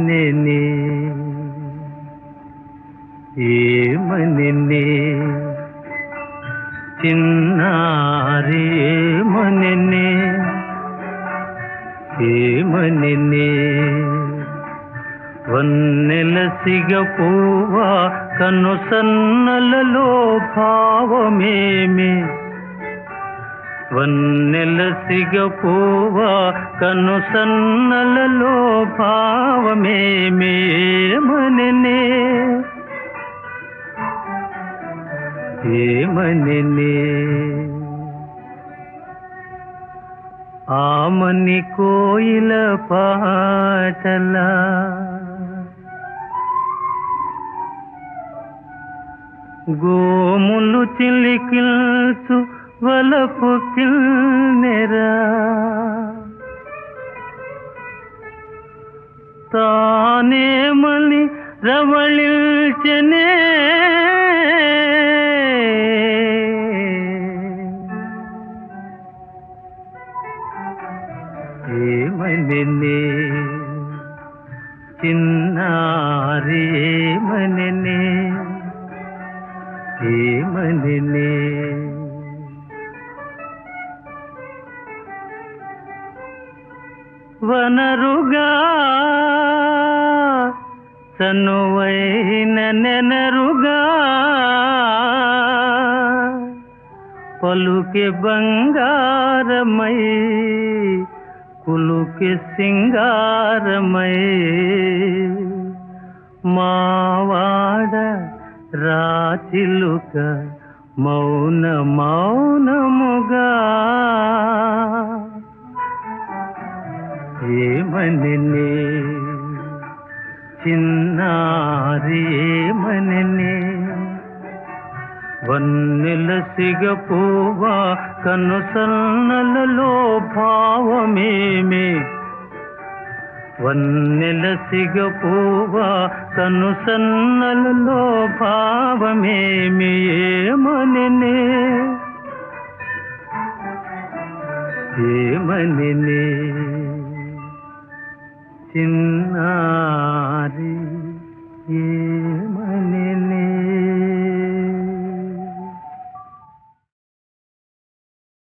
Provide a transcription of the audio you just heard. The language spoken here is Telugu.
ఏమని ఏమని చిన్నారి ఏమని ఏమని వన్నెల సిగ పువ్వా కను సన్నలలో భావమేమి వన్నెల సిగ పువ్వా కను సన్నలలో భావమేమి ఏమని ఏమని ఆమని కోయిల పాటలా గోములు చిలికిల్చు వలపు కిల్నెరా తానేమని రవళిల్చనే ఏమని చిన్నారి ఏమని ఏమని వనరుగా చనువైన నెనరుగా పలుకే బంగారమై కులుకే సింగారమై మావాడ రాచిలుక మౌన మౌనముగా ఏమని చిన్నారి ఏమని వన్నెల సిగ పువ్వా కను సన్నలలో భావమేమి వన్నెల సిగ పువ్వా కను సన్నలలో భావమేమి ఏమని ఏమని చిన్నారి ఏ